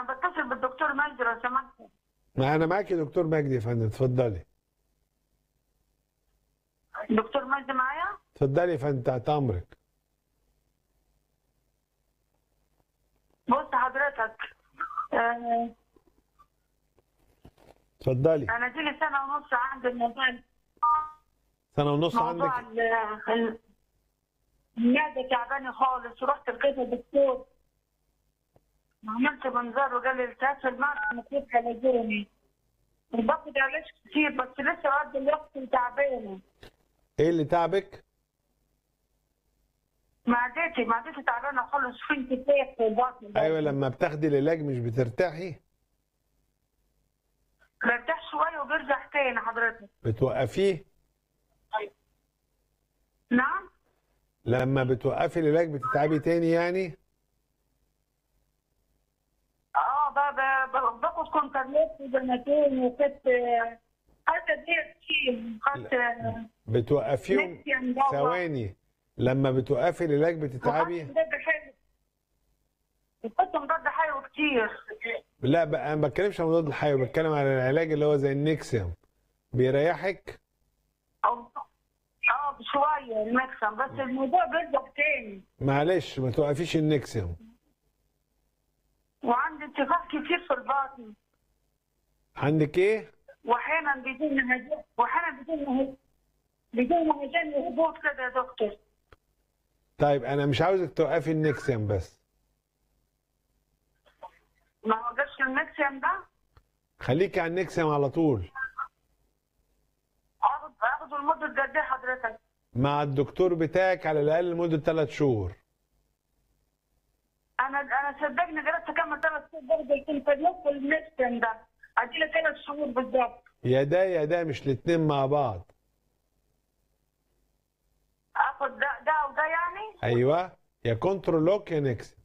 بتصل بالدكتور مجدي لو سمحت ما انا معاك يا دكتور مجدي يا فندم اتفضلي دكتور مجدي معايا اتفضلي يا فندم تحت امرك بص حضرتك آه، اتفضلي انا دي لي سنه ونص عندي الموضوع سنه ونص موضوع عندك ال- ال- المعده تعبانه خالص ورحت لقيت الدكتور عملت منظار وقال لي التهاب في المعده مكتوب حلزوني وباخد علاج كتير بس لسه لغايه دلوقتي تعبانه ايه اللي تعبك معدتي معدتي تعبانه خالص في انتفاخ في البطن ايوه لما بتاخدي العلاج مش بترتاحي برتاح شويه وبرجع تاني حضرتك بتوقفيه نعم لما بتوقفي العلاج بتتعبي تاني يعني اه ب- ب- ب- باخد كونترليت وبناتين وخدت خدت دي كتير خدت بتوقفيهم نكتيان دواء. ثواني لما بتوقفي العلاج بتتعبي وخدت مضاد حيوي وخدت مضاد حيوي كتير لا بقى انا ما بتكلمش عن مضاد الحيوي بتكلم عن العلاج اللي هو زي النكسيوم بيريحك او اه شويه المكسم بس الموضوع بيرجع تاني معلش ما توقفيش النكسيوم وعندي انتفاخ كتير في البطن عندك ايه واحيانا بدون نهجان واحيانا بدون نهجان بدون نهجان وهبوط كده يا دكتور طيب انا مش عاوزك توقفي النكسيوم بس ما وقفش المكسم ده خليكي على النكسيوم على طول اخد اخده لمده قد ايه حضرتك؟ مع الدكتور بتاعك على الاقل لمده ثلاث شهور انا انا صدقني جلست اكمل ثلاث شهور برضه كنت نص المكسم ده ادي لي ثلاث شهور بالظبط يا ده يا ده مش الاتنين مع بعض اخد ده ده وده يعني ايوه يا كنترولوك يا نكسيوم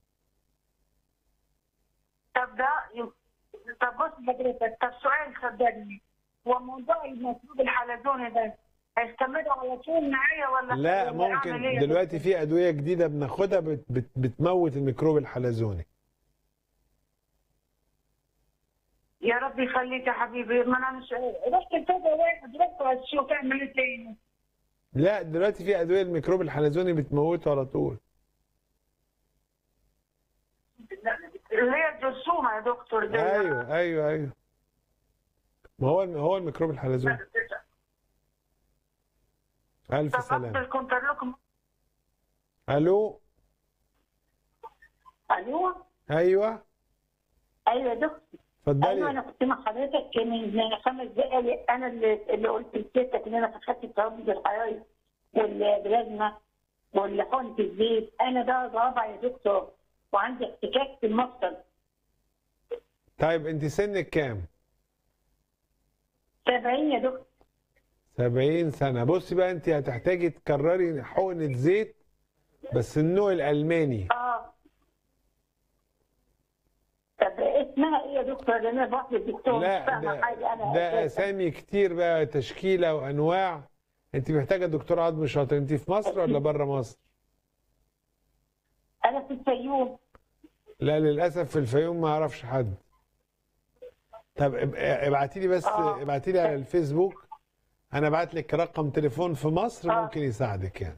طب ده ي- طب بص حضرتك طب سؤال صدقني هو موضوع المطلوب الحلزوني ده هيستمر على طول معايا ولا لا ولا أعمل ممكن إيه؟ دلوقتي في ادويه جديده بناخدها بت بت بتموت الميكروب الحلزوني يا رب يخليك يا حبيبي ما انا مش رحت لكذا واحد رحت اشوف اعمل ايه تاني لا دلوقتي في ادويه الميكروب الحلزوني بتموته على طول اللي هي الجرثومه يا دكتور دي ايوه ايوه ايوه ما هو هو الميكروب الحلزوني الف طب اخد سلامه الكونترلوك الو الو ايوه ايوه يا دكتور ايوه اتفضلي انا كنت مع حضرتك من خمس دقايق انا اللي, اللي قلت لستك ان انا خدت التردد الحراري والبلازما والحقنة الزيت انا ده ضابع يا دكتور وعندي احتكاك في المفصل طيب انت سنك كام 70 يا دكتور 70 سنه بصي بقى انت هتحتاجي تكرري حقنه زيت بس النوع الالماني اه طب اسمها ايه يا دكتور؟ لان انا بروح للدكتور مش لا فاهمه حاجه ده, انا ده أساساً. اسامي كتير بقى تشكيله وانواع انت محتاجه دكتور عظم شاطر انت في مصر ولا بره مصر انا في الفيوم لا للاسف في الفيوم ما اعرفش حد طب ابعتي لي بس آه. ابعتي لي على الفيسبوك انا ابعت لك رقم تليفون في مصر آه. ممكن يساعدك يعني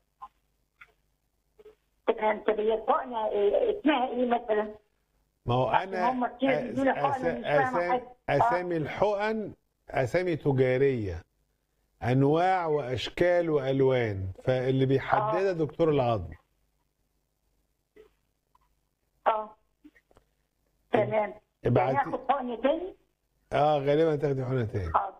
انت بيطقنا اسمها ايه مثلا؟ ما هو عشان انا هم كتير بيدونا حقن أس- مش فاهمة أسا- حاجة. آه. اسامي الحقن اسامي تجاريه انواع واشكال والوان فاللي بيحددها دكتور العظم اه تمام ابعتي- يعني اخد حقن تاني اه غالبا تاخدي حقنه تاني حاضر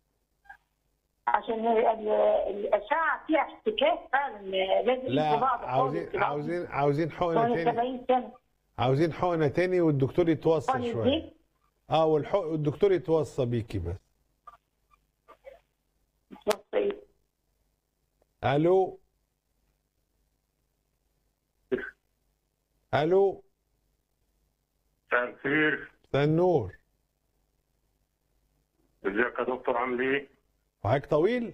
عشان ال- ال- الاشعه فيها احتكاك فعلا لازم لا في بعض خالص عاوزين كده. عاوزين عاوزين حقنه وانا تاني 70 سنه عاوزين حقنه تاني والدكتور يتوصى حقن شويه الزيت اه والحق والدكتور يتوصى بيكي بس بسيط. الو الو مساء الخير مساء النور ازيك يا دكتور عامل ايه؟ وحضرتك طويل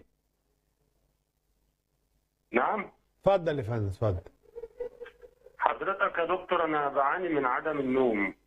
نعم اتفضل يا فندم اتفضل حضرتك يا دكتور انا بعاني من عدم النوم